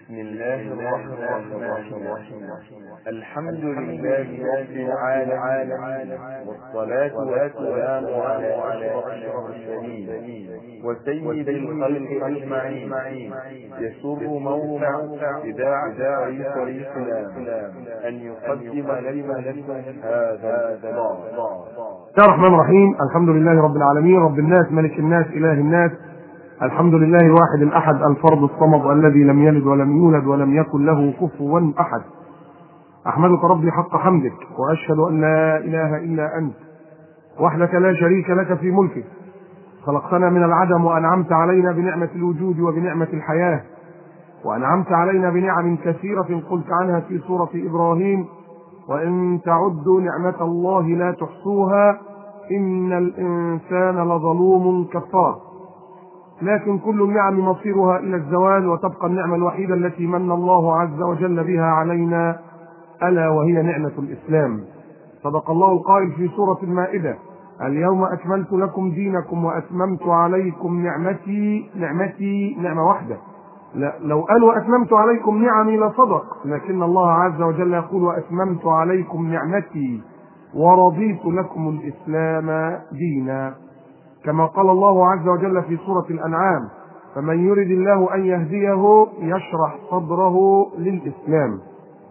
بسم الله الرحمن الرحيم الحمد لله رب العالمين والصلاة والسلام على أشرف المرسلين وسيد الخلق أجمعين يسر موقع إذاعة طريق الإسلام أن يقدم لكم هذا الإصدار بسم الله الرحمن الرحيم الحمد لله رب العالمين رب الناس ملك الناس اله الناس الحمد لله الواحد الاحد الفرد الصمد الذي لم يلد ولم يولد ولم يكن له كفوا احد احمدك ربي حق حمدك واشهد ان لا اله الا انت وحدك لا شريك لك في ملكك خلقتنا من العدم وانعمت علينا بنعمه الوجود وبنعمه الحياه وانعمت علينا بنعم كثيره قلت عنها في سوره ابراهيم وإن تعدوا نعمة الله لا تحصوها إن الإنسان لظلوم كفار لكن كل النعم مصيرها إلى الزوال وتبقى النعمة الوحيدة التي من الله عز وجل بها علينا ألا وهي نعمة الإسلام صدق الله القائل في سورة المائدة اليوم أكملت لكم دينكم وأتممت عليكم نعمتي نعمتي نعمة واحدة لا لو قال واتممت عليكم نعمي لصدق لكن الله عز وجل يقول واتممت عليكم نعمتي ورضيت لكم الاسلام دينا كما قال الله عز وجل في سوره الانعام فمن يرد الله ان يهديه يشرح صدره للاسلام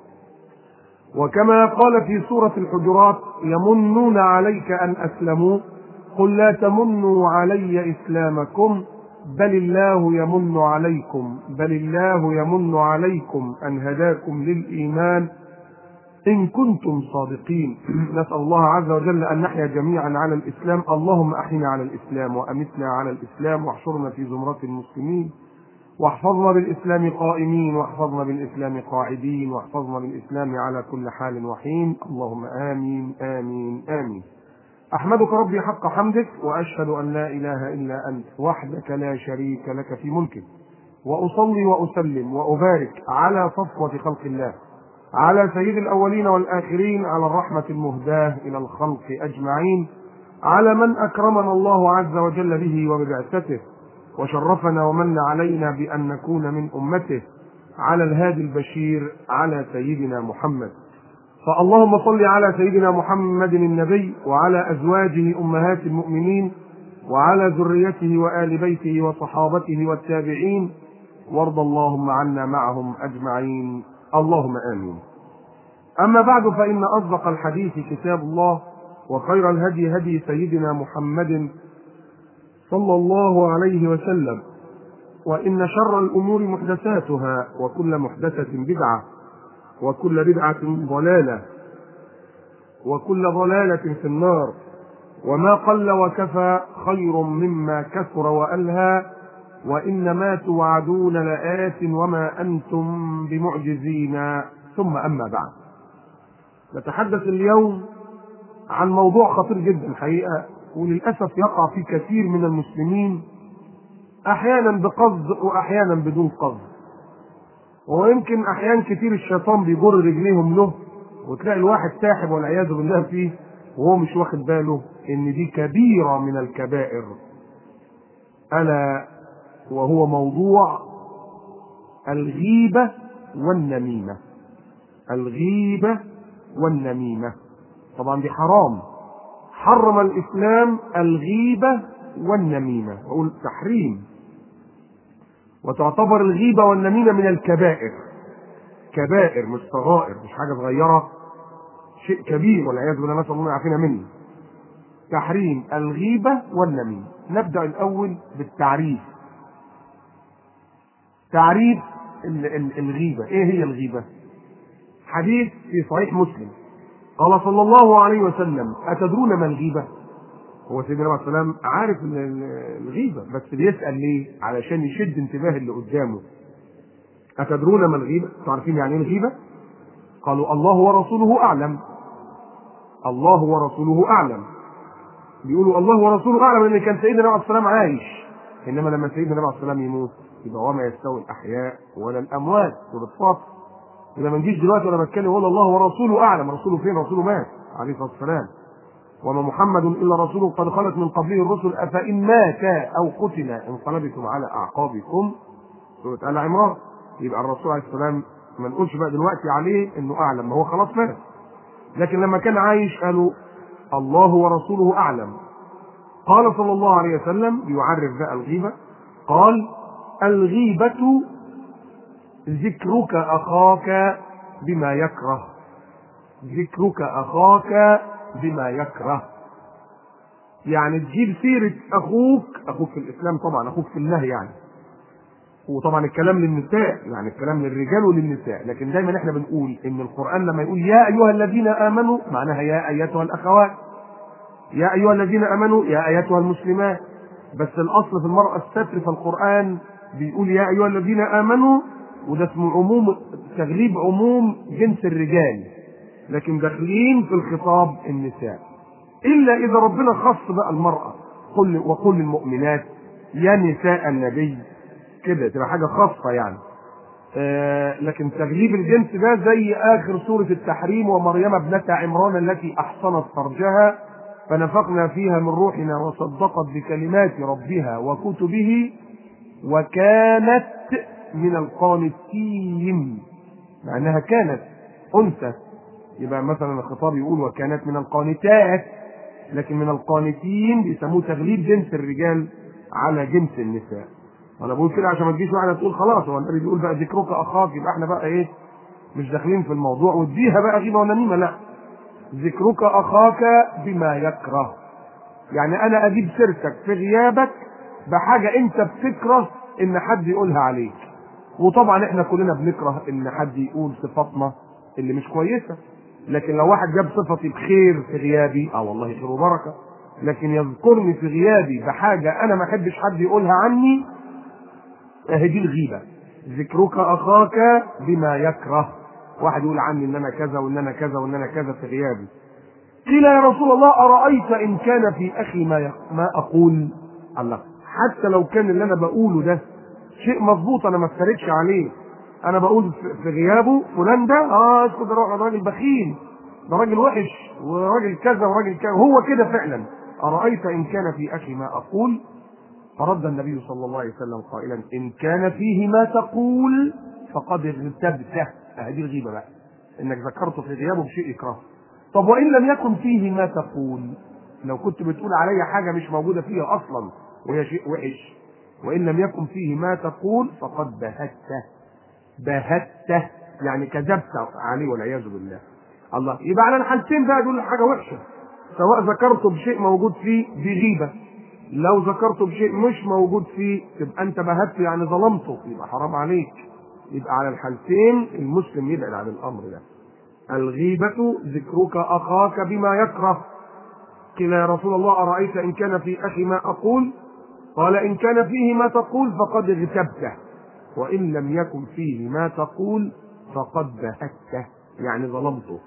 وكما قال في سوره الحجرات يمنون عليك ان اسلموا قل لا تمنوا علي اسلامكم بل الله يمن عليكم بل الله يمن عليكم ان هداكم للايمان ان كنتم صادقين نسال الله عز وجل ان نحيا جميعا على الاسلام اللهم احينا على الاسلام وامتنا على الاسلام واحشرنا في زمره المسلمين واحفظنا بالاسلام قائمين واحفظنا بالاسلام قاعدين واحفظنا بالاسلام على كل حال وحين اللهم امين امين امين أحمدك ربي حق حمدك وأشهد أن لا إله إلا أنت وحدك لا شريك لك في ملكك وأصلي وأسلم وأبارك على صفوة خلق الله على سيد الأولين والآخرين على الرحمة المهداة إلى الخلق أجمعين على من أكرمنا الله عز وجل به وببعثته وشرفنا ومن علينا بأن نكون من أمته على الهادي البشير على سيدنا محمد فاللهم صل على سيدنا محمد النبي وعلى ازواجه امهات المؤمنين وعلى ذريته وال بيته وصحابته والتابعين وارض اللهم عنا معهم اجمعين اللهم امين اما بعد فان اصدق الحديث كتاب الله وخير الهدي هدي سيدنا محمد صلى الله عليه وسلم وان شر الامور محدثاتها وكل محدثه بدعه وكل بدعة ضلالة وكل ضلالة في النار وما قل وكفى خير مما كثر وألهى وإن ما توعدون لآت وما أنتم بمعجزين ثم أما بعد نتحدث اليوم عن موضوع خطير جدا الحقيقة وللأسف يقع في كثير من المسلمين أحيانا بقصد وأحيانا بدون قصد ويمكن احيان كتير الشيطان بيجر رجليهم له وتلاقي الواحد ساحب والعياذ بالله فيه وهو مش واخد باله ان دي كبيره من الكبائر الا وهو موضوع الغيبه والنميمه الغيبه والنميمه طبعا دي حرام حرم الاسلام الغيبه والنميمه اقول تحريم وتعتبر الغيبة والنميمة من الكبائر كبائر مش صغائر مش حاجة صغيرة شيء كبير والعياذ بالله نسأل الله يعافينا منه تحريم الغيبة والنميمة نبدأ الأول بالتعريف تعريف الغيبة إيه هي الغيبة حديث في صحيح مسلم قال صلى الله عليه وسلم أتدرون ما الغيبة هو سيدنا عليه السلام عارف الغيبة بس بيسأل ليه؟ علشان يشد انتباه اللي قدامه. أتدرون ما الغيبة؟ تعرفين يعني ايه الغيبة؟ قالوا الله ورسوله أعلم. الله ورسوله أعلم. بيقولوا الله ورسوله أعلم لأن كان سيدنا عليه السلام عايش. إنما لما سيدنا عليه السلام يموت يبقى وما يستوي الأحياء ولا الأموات سورة يبقى ما نجيش دلوقتي وأنا بتكلم ولا الله ورسوله أعلم، رسوله فين؟ رسوله مات عليه الصلاة والسلام. وما محمد الا رسول قد خلت من قبله الرسل افان مات او قتل انقلبتم على اعقابكم سوره ال عمران يبقى الرسول عليه السلام ما نقولش بقى دلوقتي عليه انه اعلم ما هو خلاص مات لكن لما كان عايش قالوا الله ورسوله اعلم قال صلى الله عليه وسلم يعرف بقى الغيبه قال الغيبه ذكرك اخاك بما يكره ذكرك اخاك بما يكره يعني تجيب سيرة أخوك أخوك في الإسلام طبعا أخوك في الله يعني وطبعا الكلام للنساء يعني الكلام للرجال وللنساء لكن دايما احنا بنقول ان القرآن لما يقول يا أيها الذين آمنوا معناها يا أيتها الأخوات يا أيها الذين آمنوا يا أيتها المسلمات بس الأصل في المرأة الستر فالقرآن بيقول يا أيها الذين آمنوا وده اسمه عموم تغليب عموم جنس الرجال لكن داخلين في الخطاب النساء الا اذا ربنا خص بقى المراه قل وقل للمؤمنات يا نساء النبي كده تبقى حاجه خاصه يعني آه لكن تغليب الجنس ده زي اخر سوره التحريم ومريم ابنه عمران التي احصنت فرجها فنفخنا فيها من روحنا وصدقت بكلمات ربها وكتبه وكانت من القانتين مع انها كانت انثى يبقى مثلا الخطاب يقول وكانت من القانتات لكن من القانتين بيسموه تغليب جنس الرجال على جنس النساء انا بقول كده عشان ما تجيش واحده تقول خلاص هو النبي بيقول بقى ذكرك اخاك يبقى احنا بقى ايه مش داخلين في الموضوع واديها بقى غيبه ونميمه لا ذكرك اخاك بما يكره يعني انا اجيب سيرتك في غيابك بحاجه انت بتكره ان حد يقولها عليك وطبعا احنا كلنا بنكره ان حد يقول صفاتنا اللي مش كويسه لكن لو واحد جاب صفتي بخير في غيابي اه والله خير وبركه لكن يذكرني في غيابي بحاجه انا ما احبش حد يقولها عني اهي دي الغيبه ذكرك اخاك بما يكره واحد يقول عني ان انا كذا وان انا كذا وان انا كذا في غيابي قيل يا رسول الله ارايت ان كان في اخي ما يق... ما اقول الله حتى لو كان اللي انا بقوله ده شيء مظبوط انا ما افترضش عليه انا بقول في غيابه فلان ده اه اسكت ده راجل بخيل ده راجل وحش وراجل كذا وراجل كذا هو كده فعلا ارايت ان كان في اخي ما اقول فرد النبي صلى الله عليه وسلم قائلا ان كان فيه ما تقول فقد اغتبته هذه الغيبه بقى انك ذكرته في غيابه بشيء يكرهه طب وان لم يكن فيه ما تقول لو كنت بتقول علي حاجه مش موجوده فيها اصلا وهي شيء وحش وان لم يكن فيه ما تقول فقد بهته بهته يعني كذبت عليه والعياذ بالله الله يبقى على الحالتين بقى دول حاجه وحشه سواء ذكرته بشيء موجود فيه بغيبه لو ذكرته بشيء مش موجود فيه تبقى انت بهته يعني ظلمته يبقى حرام عليك يبقى على الحالتين المسلم يبعد عن الامر ده الغيبة ذكرك أخاك بما يكره قيل يا رسول الله أرأيت إن كان في أخي ما أقول قال إن كان فيه ما تقول فقد اغتبته وإن لم يكن فيه ما تقول فقد بهته يعني ظلمته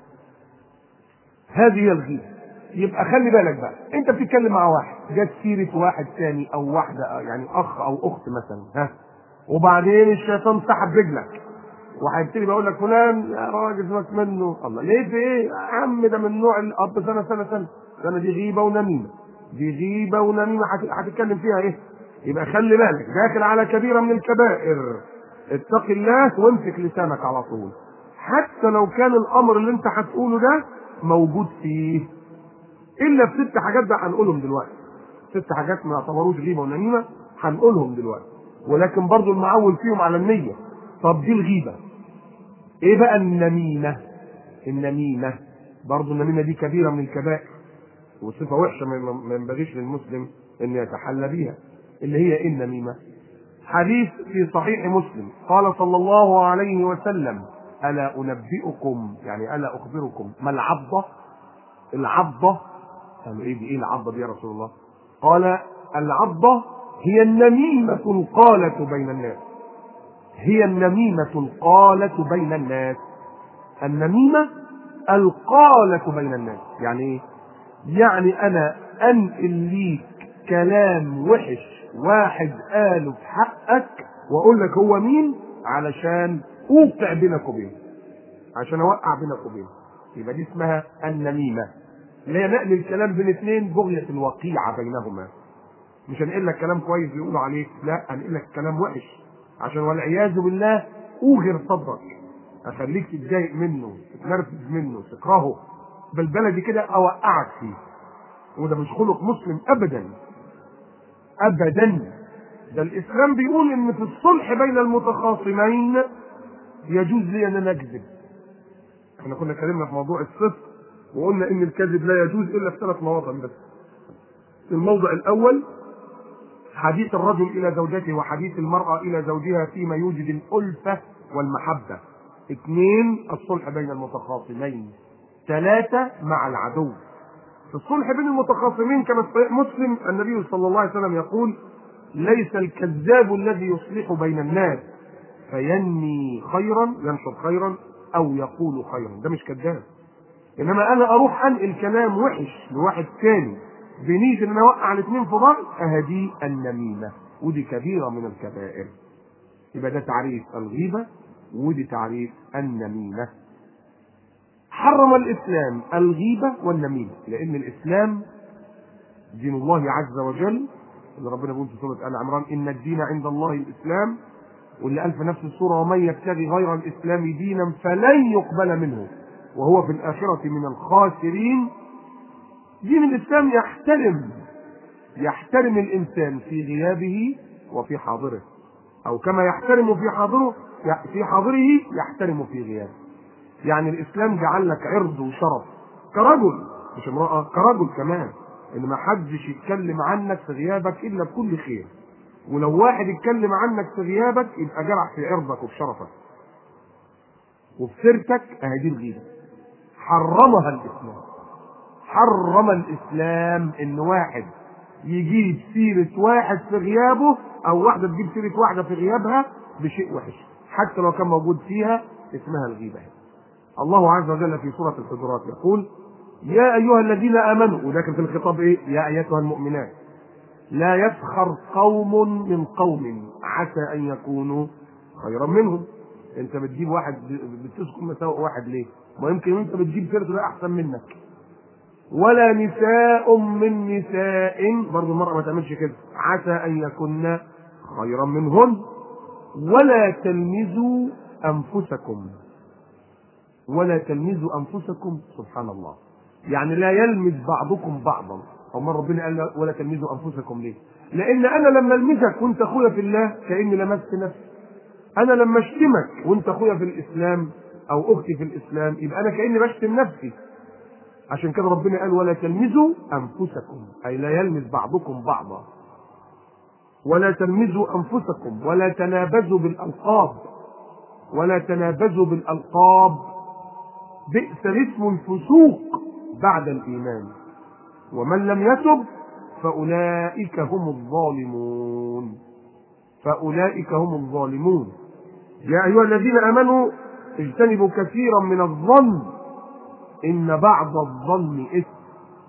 هذه هي الغيبة يبقى خلي بالك بقى انت بتتكلم مع واحد جت سيرة واحد ثاني او واحدة يعني اخ او اخت مثلا ها وبعدين الشيطان سحب رجلك وهيبتدي بقول لك فلان يا راجل سيبك منه الله ليه في ايه يا عم ده من نوع الاب سنه سنه سنه سنه دي غيبه ونميمه دي غيبه ونميمه هتتكلم فيها ايه يبقى خلي بالك داخل على كبيره من الكبائر اتق الله وامسك لسانك على طول حتى لو كان الامر اللي انت هتقوله ده موجود فيه الا في ست حاجات بقى هنقولهم دلوقتي ست حاجات ما يعتبروش غيبه ونميمه هنقولهم دلوقتي ولكن برضو المعول فيهم على النيه طب دي الغيبه ايه بقى النميمه النميمه برضو النميمه دي كبيره من الكبائر وصفه وحشه ما ينبغيش للمسلم ان يتحلى بيها اللي هي ايه النميمه حديث في صحيح مسلم قال صلى الله عليه وسلم الا انبئكم يعني الا اخبركم ما العضه العضه قالوا ايه دي ايه العضه دي يا رسول الله قال العضه هي النميمه القاله بين الناس هي النميمه القاله بين الناس النميمه القاله بين الناس يعني ايه يعني انا انقل ليك كلام وحش واحد قاله في حقك واقول لك هو مين علشان اوقع بينك وبينه عشان اوقع بينك وبينه يبقى دي اسمها النميمه اللي هي نقل الكلام بين اثنين بغيه الوقيعه بينهما مش هنقل لك كلام كويس بيقولوا عليك لا هنقل لك كلام وحش عشان والعياذ بالله اوغر صدرك اخليك تتضايق منه تتنرفز منه تكرهه بالبلدي كده اوقعك فيه وده مش خلق مسلم ابدا ابدا ده الاسلام بيقول ان في الصلح بين المتخاصمين يجوز لي ان انا اكذب احنا كنا اتكلمنا في موضوع الصدق وقلنا ان الكذب لا يجوز الا في ثلاث مواضع بس الموضع الاول حديث الرجل الى زوجته وحديث المراه الى زوجها فيما يوجد الالفه والمحبه اثنين الصلح بين المتخاصمين ثلاثه مع العدو في الصلح بين المتخاصمين كما في صحيح مسلم النبي صلى الله عليه وسلم يقول ليس الكذاب الذي يصلح بين الناس فينمي خيرا ينشر خيرا او يقول خيرا ده مش كذاب انما انا اروح انقل كلام وحش لواحد تاني بنية ان انا اوقع الاثنين في بعض اهدي النميمه ودي كبيره من الكبائر يبقى ده تعريف الغيبه ودي تعريف النميمه حرم الاسلام الغيبه والنميمه لان الاسلام دين الله عز وجل اللي ربنا بيقول في سوره ال عمران ان الدين عند الله الاسلام واللي قال في نفس السوره ومن يبتغي غير الاسلام دينا فلن يقبل منه وهو في الاخره من الخاسرين دين الاسلام يحترم يحترم الانسان في غيابه وفي حاضره او كما يحترم في حاضره في حاضره يحترم في غيابه يعني الاسلام جعل لك عرض وشرف كرجل مش امراه كرجل كمان ان ما حدش يتكلم عنك في غيابك الا بكل خير ولو واحد اتكلم عنك في غيابك يبقى جرح في عرضك وفي شرفك وفي سيرتك اهي دي الغيبه حرمها الاسلام حرم الاسلام ان واحد يجيب سيرة واحد في غيابه او واحدة تجيب سيرة واحدة في غيابها بشيء وحش حتى لو كان موجود فيها اسمها الغيبة الله عز وجل في سورة الحجرات يقول يا ايها الذين امنوا وده كان في الخطاب ايه يا ايتها المؤمنات لا يسخر قوم من قوم عسى ان يكونوا خيرا منهم انت بتجيب واحد بتسكن مساوئ واحد ليه ما يمكن انت بتجيب سيرته ده احسن منك ولا نساء من نساء برضه المرأة ما تعملش كده عسى أن يكن خيرا منهن ولا تلمزوا أنفسكم ولا تلمزوا أنفسكم سبحان الله يعني لا يلمز بعضكم بعضا أو مرة ربنا قال ولا تلمزوا أنفسكم ليه؟ لأن أنا لما ألمزك وأنت أخويا في الله كأني لمست نفسي أنا لما أشتمك وأنت أخويا في الإسلام أو أختي في الإسلام يبقى أنا كأني بشتم نفسي عشان كده ربنا قال ولا تلمزوا انفسكم اي لا يلمز بعضكم بعضا ولا تلمزوا انفسكم ولا تنابزوا بالالقاب ولا تنابزوا بالالقاب بئس الاسم الفسوق بعد الايمان ومن لم يتب فاولئك هم الظالمون فاولئك هم الظالمون يا ايها الذين امنوا اجتنبوا كثيرا من الظن إن بعض الظن إثم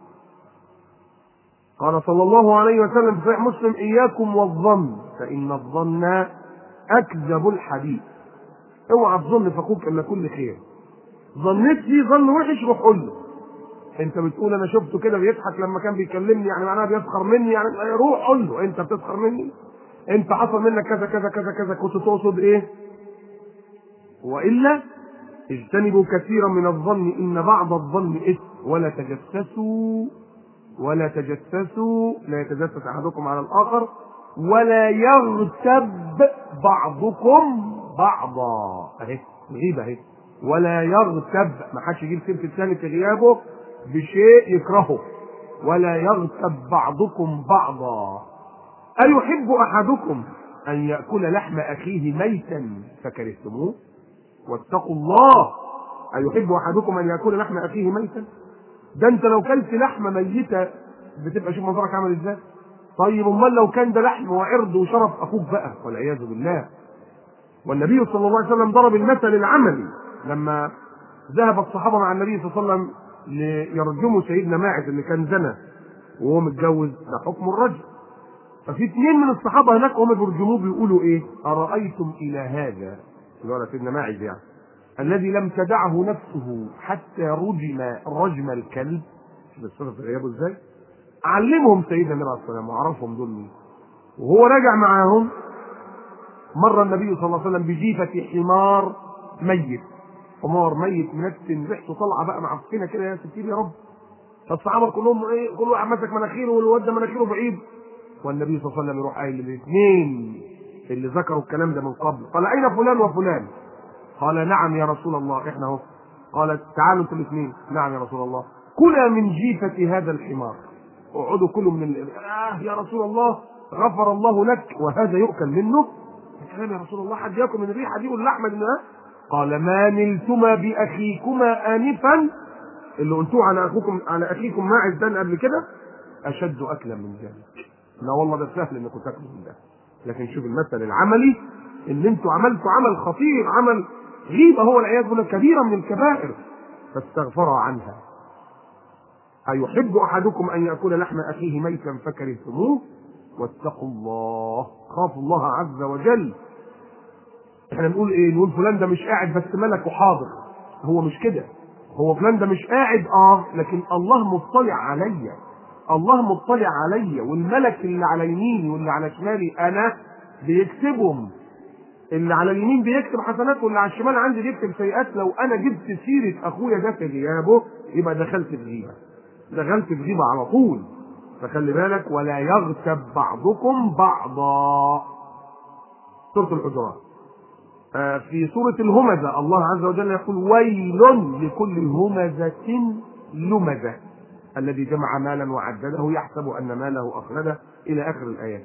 قال صلى الله عليه وسلم في صحيح مسلم إياكم والظن فإن الظن أكذب الحديث اوعى تظن في أخوك إلا كل خير ظنيت فيه ظن وحش روح قول له انت بتقول انا شفته كده بيضحك لما كان بيكلمني يعني معناها بيسخر مني يعني روح قول له انت بتسخر مني انت حصل منك كذا كذا كذا كذا كنت تقصد ايه والا اجتنبوا كثيرا من الظن ان بعض الظن اثم ولا تجسسوا ولا تجسسوا لا يتجسس احدكم على الاخر ولا يغتب بعضكم بعضا اهي الغيبه اهي ولا يغتب ما حدش يجيب سيره الثاني في غيابه بشيء يكرهه ولا يغتب بعضكم بعضا أيحب أحدكم أن يأكل لحم أخيه ميتا فكرهتموه واتقوا الله أيحب أحدكم أن يأكل لحم أخيه ميتا ده أنت لو كلت لحمة ميتة بتبقى شوف منظرك عامل إزاي طيب أمال لو كان ده لحم وعرض وشرف أخوك بقى والعياذ بالله والنبي صلى الله عليه وسلم ضرب المثل العملي لما ذهب الصحابة مع النبي صلى الله عليه وسلم ليرجموا سيدنا ماعز اللي كان زنى وهو متجوز ده حكم الرجل ففي اثنين من الصحابة هناك وهم بيرجموه بيقولوا ايه؟ أرأيتم إلى هذا اللي هو سيدنا ماعز يعني الذي لم تدعه نفسه حتى رجم رجم الكلب شوف الصفة في غيابه ازاي؟ علمهم سيدنا النبي عليه الصلاة والسلام وعرفهم دول مين وهو راجع معاهم مر النبي صلى الله عليه وسلم بجيفة حمار ميت حمار ميت منتن ريحته طالعه بقى معفنه كده يا ستير يا رب فالصحابه كلهم ايه كل واحد ماسك مناخيره والواد ده مناخيره بعيد والنبي صلى الله عليه وسلم يروح قايل للاثنين اللي ذكروا الكلام ده من قبل قال اين فلان وفلان قال نعم يا رسول الله احنا اهو قال تعالوا انتوا الاثنين نعم يا رسول الله كلا من جيفة هذا الحمار اقعدوا كلوا من ال... آه يا رسول الله غفر الله لك وهذا يؤكل منه كلام يا رسول الله حد ياكل من الريحه دي واللحمه دي آه؟ قال ما نلتما باخيكما انفا اللي قلتوه على اخوكم على اخيكم ماعز ده قبل كده اشد اكلا من ذلك لا والله ده سهل انكم تاكلوا من ده لكن شوف المثل العملي ان انتوا عملتوا عمل خطير عمل غيبه هو العياذ بالله كبيره من الكبائر فاستغفر عنها أيحب أحدكم أن يأكل لحم أخيه ميتا فكرهتموه واتقوا الله خافوا الله عز وجل احنا نقول ايه نقول فلان ده مش قاعد بس ملك وحاضر هو مش كده هو فلان ده مش قاعد اه لكن الله مطلع عليا الله مطلع عليا والملك اللي على يميني واللي على شمالي انا بيكتبهم اللي على اليمين بيكتب حسنات واللي على الشمال عندي بيكتب سيئات لو انا جبت سيره اخويا ده في غيابه يبقى دخلت في غيبه دخلت في غيبه على طول فخلي بالك ولا يغتب بعضكم بعضا سوره الحجرات آه في سوره الهمزه الله عز وجل يقول ويل لكل همزه لمزه الذي جمع مالا وعدده يحسب ان ماله اخلده الى اخر الايات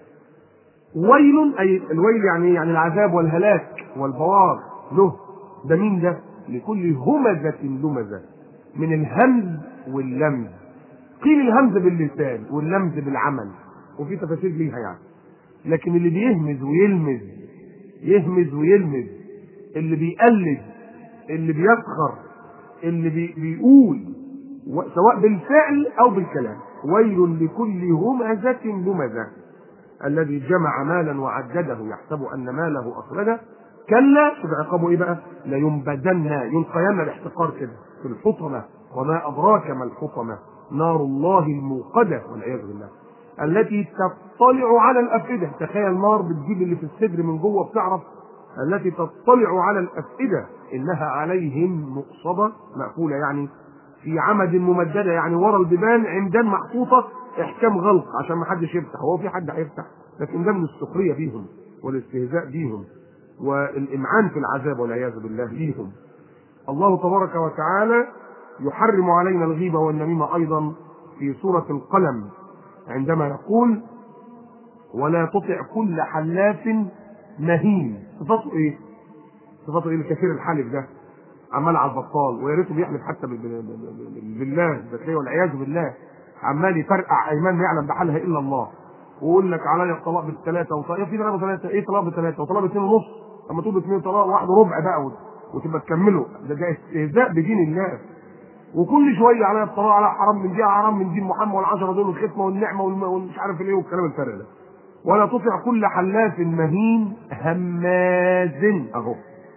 ويل اي الويل يعني يعني العذاب والهلاك والبوار له ده مين ده؟ لكل همزة لمزة من الهمز واللمز قيل الهمز باللسان واللمز بالعمل وفي تفاسير ليها يعني لكن اللي بيهمز ويلمز يهمز ويلمز اللي بيقلد اللي بيسخر اللي بي بيقول سواء بالفعل او بالكلام ويل لكل همزة لمزة الذي جمع مالا وعدده يحسب ان ماله اخرجه كلا شوف عقابه ايه بقى؟ لينبذن يلقين الاحتقار كده في الحطمه وما ادراك ما الحطمه نار الله الموقده والعياذ بالله التي تطلع على الافئده تخيل نار بتجيب اللي في الصدر من جوه بتعرف التي تطلع على الافئده انها عليهم مقصده مقفوله يعني في عمد ممدده يعني ورا البيبان عمدان محطوطه احكام غلق عشان ما حدش يفتح هو في حد هيفتح لكن ده من السخريه بيهم والاستهزاء بيهم والامعان في العذاب والعياذ بالله بيهم الله تبارك وتعالى يحرم علينا الغيبه والنميمه ايضا في سوره القلم عندما يقول ولا تطع كل حلاف مهين صفاته ايه؟ صفاته ايه الكثير الحلف ده عمال على البطال ويا ريته بيحلف حتى بالله ده والعياذ بالله عمال يفرقع ايمان ما يعلم بحالها الا الله ويقول لك علي الطلاق بالثلاثه وطلاق في طلاق ثلاثه ايه طلاق بالثلاثه وطلاق باثنين ونص لما تقول باثنين طلاق واحد وربع بقى وتبقى تكمله ده, ده استهزاء بدين الله وكل شويه علي الطلاق على حرام من دي حرام من دين محمد والعشره دول والختمه والنعمه والمش عارف ايه والكلام الفارغ ده ولا تطع كل حلاف مهين هماز اهو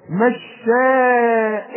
مشاء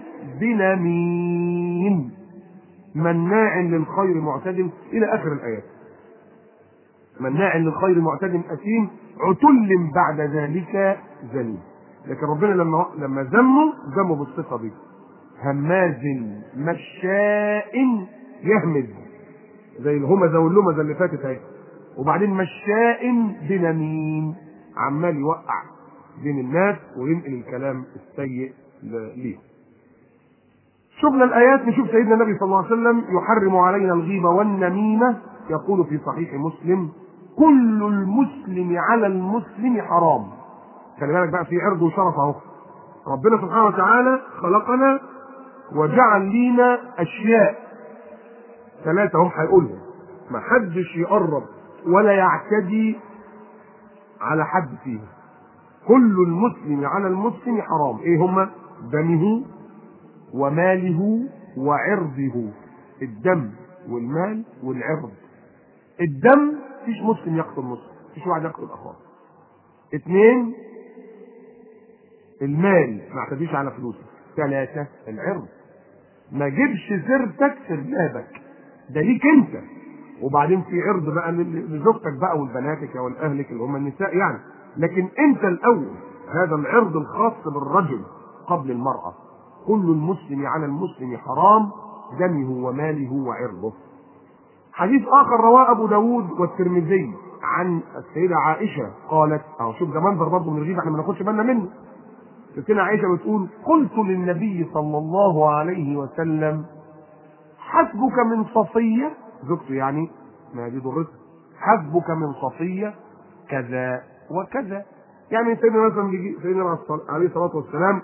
بنميم مناع للخير معتد الى اخر الايات مناع للخير معتد اثيم عتل بعد ذلك زنيم لكن ربنا لما لما ذمه ذمه بالصفه دي هماز مشاء يهمز زي الهمزه واللمزه اللي فاتت اهي وبعدين مشاء بنميم عمال يوقع بين الناس وينقل الكلام السيء ليهم شفنا الآيات نشوف سيدنا النبي صلى الله عليه وسلم يحرم علينا الغيبة والنميمة يقول في صحيح مسلم كل المسلم على المسلم حرام خلي بالك بقى في عرض وشرف اهو ربنا سبحانه وتعالى خلقنا وجعل لينا اشياء ثلاثة هم هيقولهم ما حدش يقرب ولا يعتدي على حد فيهم كل المسلم على المسلم حرام ايه هما دمه وماله وعرضه الدم والمال والعرض الدم مفيش مسلم يقتل مسلم مفيش واحد يقتل اخاه اثنين المال ما اعتديش على فلوسك ثلاثة العرض ما جيبش سيرتك في رجابك ده ليك انت وبعدين في عرض بقى لزوجتك بقى ولبناتك او لاهلك اللي هم النساء يعني لكن انت الاول هذا العرض الخاص بالرجل قبل المراه كل المسلم على المسلم حرام دمه وماله وعرضه حديث اخر رواه ابو داود والترمذي عن السيده عائشه قالت اهو شوف ده منظر برضه من الغيبه احنا ما ناخدش بالنا منه السيده عائشه بتقول قلت للنبي صلى الله عليه وسلم حسبك من صفيه زوجته يعني ما دي ضرتها حسبك من صفيه كذا وكذا يعني سيدنا مثلا بيجي سيدنا عليه الصلاه والسلام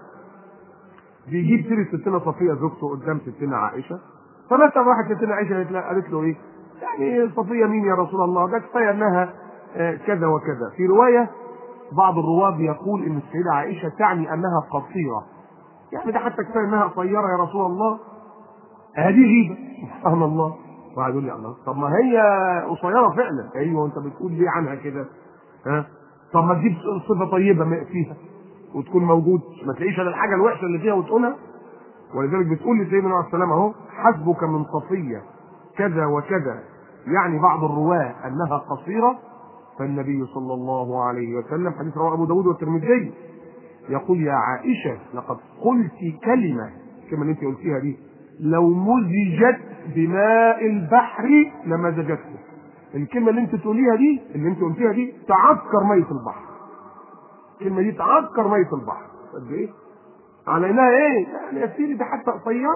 بيجيب سيره ستنا صفيه زوجته قدام ستنا عائشه فمثلا واحد ستنا عائشه قالت له, قالت له ايه؟ يعني صفيه مين يا رسول الله؟ ده كفايه انها آه كذا وكذا، في روايه بعض الرواه بيقول ان السيده عائشه تعني انها قصيره. يعني ده حتى كفايه انها قصيره يا رسول الله. هذه غيبه سبحان الله. واحد يقول لي الله طب ما هي قصيره فعلا، ايوه انت بتقول ليه عنها كده؟ ها؟ طب ما تجيب صفه طيبه فيها وتكون موجود ما تلاقيش الا الحاجه الوحشه اللي فيها وتقولها ولذلك بتقول لسيدنا عليه السلام اهو حسبك من صفيه كذا وكذا يعني بعض الرواه انها قصيره فالنبي صلى الله عليه وسلم حديث رواه ابو داود والترمذي يقول يا عائشه لقد قلت كلمه كما اللي انت قلتيها دي لو مزجت بماء البحر لمزجته الكلمه اللي انت تقوليها دي اللي انت قلتيها دي تعكر ميه البحر الكلمه دي تعكر ميه البحر قد ايه على انها ايه يعني يا سيدي ده حتى قصيره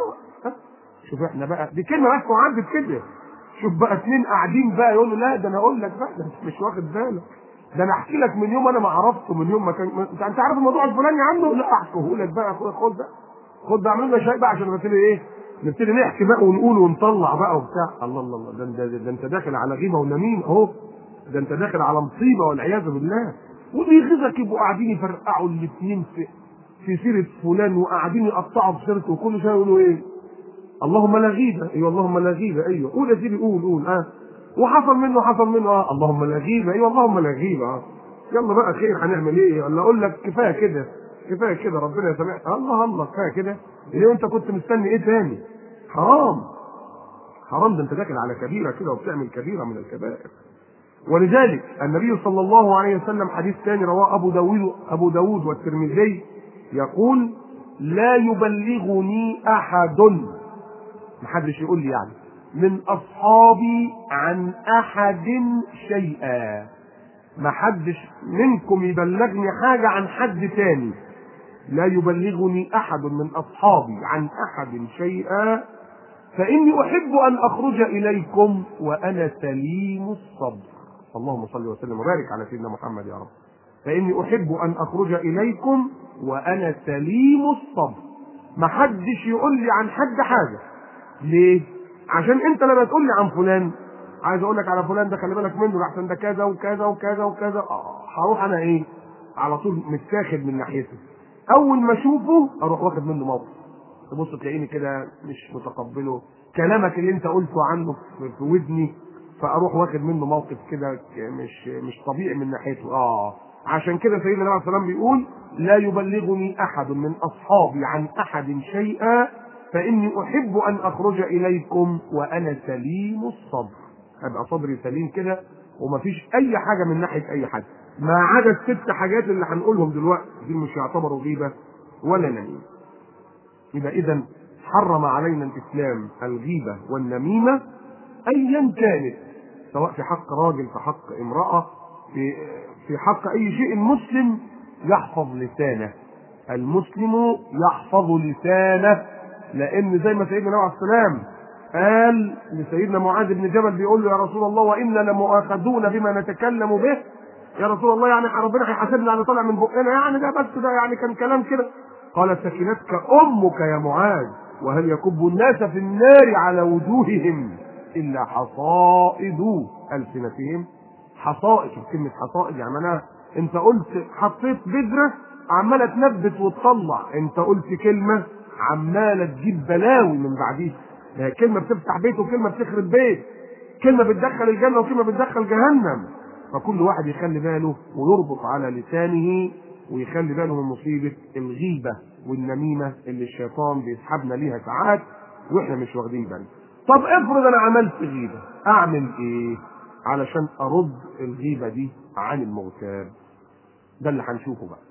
شوف احنا بقى دي كلمه بس وعدت كده شوف بقى اثنين قاعدين بقى يقولوا لا ده انا اقول لك بقى ده انت مش واخد بالك ده انا احكي لك من يوم انا ما عرفته من يوم ما كان انت انت عارف الموضوع الفلاني عنه لا احكيه لك بقى خد خد بقى خد بقى اعمل لنا شاي بقى عشان نبتدي ايه نبتدي نحكي بقى ونقول ونطلع بقى وبتاع الله الله الله ده, ده, ده, ده انت داخل على غيبه ونميم اهو ده انت داخل على مصيبه والعياذ بالله وبيغيظك يبقوا قاعدين يفرقعوا الاثنين في في سيره فلان وقاعدين يقطعوا في سيرته وكل شويه يقولوا ايه؟ اللهم لا غيبه ايوه اللهم لا غيبه ايوه قول يا سيدي قول قول اه وحصل منه حصل منه اه اللهم لا غيبه ايوه اللهم لا غيبه اه يلا بقى خير هنعمل ايه؟ ولا اقول لك كفايه كده كفايه كده ربنا يسامحك الله الله كفايه كده ليه انت كنت مستني ايه تاني؟ حرام حرام ده انت داخل على كبيره كده وبتعمل كبيره من الكبائر ولذلك النبي صلى الله عليه وسلم حديث ثاني رواه ابو داود ابو داود والترمذي يقول لا يبلغني احد محدش يقول لي يعني من اصحابي عن احد شيئا محدش منكم يبلغني حاجه عن حد تاني لا يبلغني احد من اصحابي عن احد شيئا فاني احب ان اخرج اليكم وانا سليم الصبر اللهم صل وسلم وبارك على سيدنا محمد يا رب فاني احب ان اخرج اليكم وانا سليم الصبر ما حدش يقول لي عن حد حاجه ليه عشان انت لما تقول لي عن فلان عايز اقول لك على فلان ده خلي بالك منه احسن ده كذا وكذا وكذا وكذا آه هروح انا ايه على طول متاخد من ناحيته اول ما اشوفه اروح واخد منه موقف تبص تلاقيني كده مش متقبله كلامك اللي انت قلته عنه في ودني فاروح واخد منه موقف كده مش مش طبيعي من ناحيته اه عشان كده سيدنا النبي عليه الصلاه والسلام بيقول لا يبلغني احد من اصحابي عن احد شيئا فاني احب ان اخرج اليكم وانا سليم الصبر ابقى صدري سليم كده ومفيش اي حاجه من ناحيه اي حد ما عدا الست حاجات اللي هنقولهم دلوقتي دي مش يعتبروا غيبه ولا نميمه يبقى اذا حرم علينا الاسلام الغيبه والنميمه ايا كانت سواء في حق راجل في حق امراه في في حق اي شيء المسلم يحفظ لسانه المسلم يحفظ لسانه لان زي ما سيدنا عليه السلام قال لسيدنا معاذ بن جبل بيقول له يا رسول الله وانا لمؤاخذون بما نتكلم به يا رسول الله يعني ربنا هيحاسبنا على طالع من بقنا يعني ده بس ده يعني كان كلام كده قال سكنتك امك يا معاذ وهل يكب الناس في النار على وجوههم الا حصائد السنتهم حصائد شوف كلمه حصائد يعني انا انت قلت حطيت بذره عماله تنبت وتطلع انت قلت كلمه عماله تجيب بلاوي من بعديها هي كلمه بتفتح بيت وكلمه بتخرب بيت كلمه بتدخل الجنه وكلمه بتدخل جهنم فكل واحد يخلي باله ويربط على لسانه ويخلي باله من مصيبه الغيبه والنميمه اللي الشيطان بيسحبنا ليها ساعات واحنا مش واخدين بالنا طب افرض انا عملت غيبه اعمل ايه علشان ارد الغيبه دي عن المغتاب ده اللي هنشوفه بقى